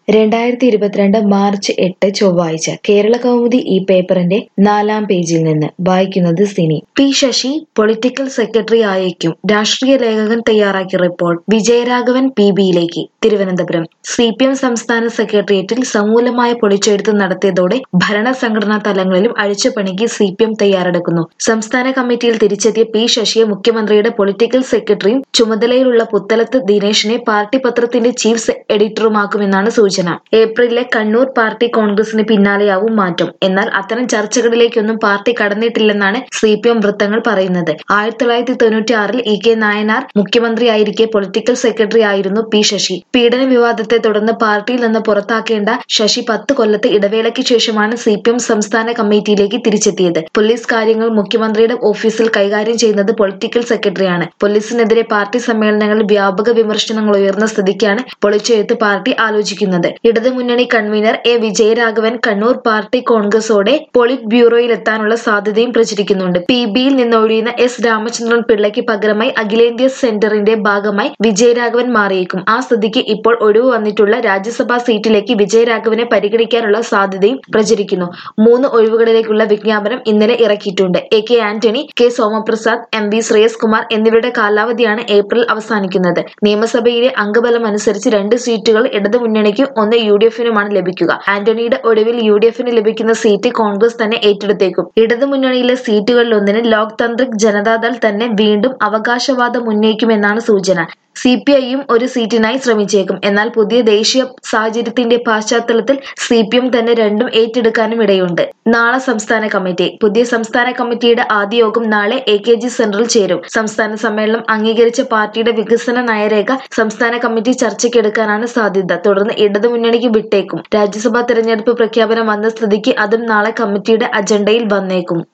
രണ്ടായിരത്തി ഇരുപത്തിരണ്ട് മാർച്ച് എട്ട് ചൊവ്വാഴ്ച കേരള കൗമുദി ഈ പേപ്പറിന്റെ നാലാം പേജിൽ നിന്ന് വായിക്കുന്നത് Sini P Sasi political secretary ആയേക്കും രാഷ്ട്രീയ ലേഖകൻ തയ്യാറാക്കിയ റിപ്പോർട്ട് വിജയരാഘവൻ പി ബിയിലേക്ക് തിരുവനന്തപുരം സി പി എം സംസ്ഥാന സെക്രട്ടേറിയറ്റിൽ സമൂലമായ പൊളിച്ചെഴുത്ത് നടത്തിയതോടെ ഭരണ സംഘടനാ തലങ്ങളിലും അഴിച്ചുപണിക്ക് സി പി എം തയ്യാറെടുക്കുന്നു സംസ്ഥാന കമ്മിറ്റിയിൽ തിരിച്ചെത്തിയ പി ശശിയെ മുഖ്യമന്ത്രിയുടെ പൊളിറ്റിക്കൽ സെക്രട്ടറിയും ചുമതലയിലുള്ള പുത്തലത്ത് ദിനേശിനെ പാർട്ടി പത്രത്തിന്റെ ചീഫ് സെ- എഡിറ്ററുമാക്കുമെന്നാണ് സൂചന ഏപ്രിലിലെ കണ്ണൂർ പാർട്ടി കോൺഗ്രസിന് പിന്നാലെയാവും മാറ്റം എന്നാൽ അത്തരം ചർച്ചകളിലേക്കൊന്നും പാർട്ടി കടന്നിട്ടില്ലെന്നാണ് സി പി എം വൃത്തങ്ങൾ പറയുന്നത് ആയിരത്തി തൊള്ളായിരത്തി തൊണ്ണൂറ്റി ആറിൽ ഇ കെ നായനാർ മുഖ്യമന്ത്രിയായിരിക്കെ പൊളിറ്റിക്കൽ സെക്രട്ടറി ആയിരുന്നു പി ശശി പീഡന വിവാദത്തെ തുടർന്ന് പാർട്ടിയിൽ നിന്ന് പുറത്താക്കേണ്ട ശശി പത്ത് കൊല്ലത്തെ ഇടവേളയ്ക്ക് ശേഷമാണ് സി പി എം സംസ്ഥാന കമ്മിറ്റിയിലേക്ക് തിരിച്ചെത്തിയത് പോലീസ് കാര്യങ്ങൾ മുഖ്യമന്ത്രിയുടെ ഓഫീസിൽ കൈകാര്യം ചെയ്യുന്നത് പൊളിറ്റിക്കൽ സെക്രട്ടറിയാണ് പോലീസിനെതിരെ പാർട്ടി സമ്മേളനങ്ങളിൽ വ്യാപക വിമർശനങ്ങൾ ഉയർന്ന സ്ഥിതിക്കാണ് പൊളിച്ചെഴുത്ത് പാർട്ടി ആലോചിക്കുന്നത് ഇടതുമുന്നണി convener A Vijayaraghavan Kannur party കോൺഗ്രസോടെ പോളിറ്റ് ബ്യൂറോയിലെത്താനുള്ള സാധ്യതയും പ്രചരിക്കുന്നുണ്ട് പി ബിയിൽ നിന്നൊഴിയുന്ന എസ് രാമചന്ദ്രൻ പിള്ളയ്ക്ക് പകരമായി അഖിലേന്ത്യാ സെന്ററിന്റെ ഭാഗമായി വിജയരാഘവൻ മാറിയേക്കും ആ സ്ഥിതിക്ക് ഇപ്പോൾ ഒഴിവ് വന്നിട്ടുള്ള രാജ്യസഭാ സീറ്റിലേക്ക് വിജയരാഘവനെ പരിഗണിക്കാനുള്ള സാധ്യതയും പ്രചരിക്കുന്നു മൂന്ന് ഒഴിവുകളിലേക്കുള്ള വിജ്ഞാപനം ഇന്നലെ ഇറക്കിയിട്ടുണ്ട് A K Antony K Somaprasad M V Shreyams Kumar എന്നിവരുടെ കാലാവധിയാണ് ഏപ്രിൽ അവസാനിക്കുന്നത് നിയമസഭയിലെ അംഗബലം അനുസരിച്ച് രണ്ട് സീറ്റുകൾ ഇടതുമുന്നണിക്കും ഒന്ന് യു ഡി എഫിനുമാണ് ലഭിക്കുക ആന്റണിയുടെ ഒടുവിൽ യു ഡി എഫിന് ലഭിക്കുന്ന സീറ്റ് കോൺഗ്രസ് തന്നെ ഏറ്റെടുത്തേക്കും ഇടതുമുന്നണിയിലെ സീറ്റുകളിലൊന്നിന് ലോക് തന്ത്രിക് ജനതാദൾ തന്നെ വീണ്ടും അവകാശവാദം ഉന്നയിക്കുമെന്നാണ് സൂചന സി പി ഐയും ഒരു സീറ്റിനായി ശ്രമിച്ചേക്കും എന്നാൽ പുതിയ ദേശീയ സാഹചര്യത്തിന്റെ പശ്ചാത്തലത്തിൽ സി പി എം തന്നെ രണ്ടും ഏറ്റെടുക്കാനും ഇടയുണ്ട് നാളെ സംസ്ഥാന കമ്മിറ്റി പുതിയ സംസ്ഥാന കമ്മിറ്റിയുടെ ആദ്യ യോഗം നാളെ എ കെ ജി സെന്ററിൽ ചേരും സംസ്ഥാന സമ്മേളനം അംഗീകരിച്ച പാർട്ടിയുടെ വികസന നയരേഖ സംസ്ഥാന കമ്മിറ്റി ചർച്ചയ്ക്കെടുക്കാനാണ് സാധ്യത തുടർന്ന് ഇടതുമുന്നണിക്ക് വിട്ടേക്കും രാജ്യസഭാ തെരഞ്ഞെടുപ്പ് പ്രഖ്യാപനം വന്ന സ്ഥിതിക്ക് അതും നാളെ കമ്മിറ്റിയുടെ അജണ്ടയിൽ വന്നേക്കും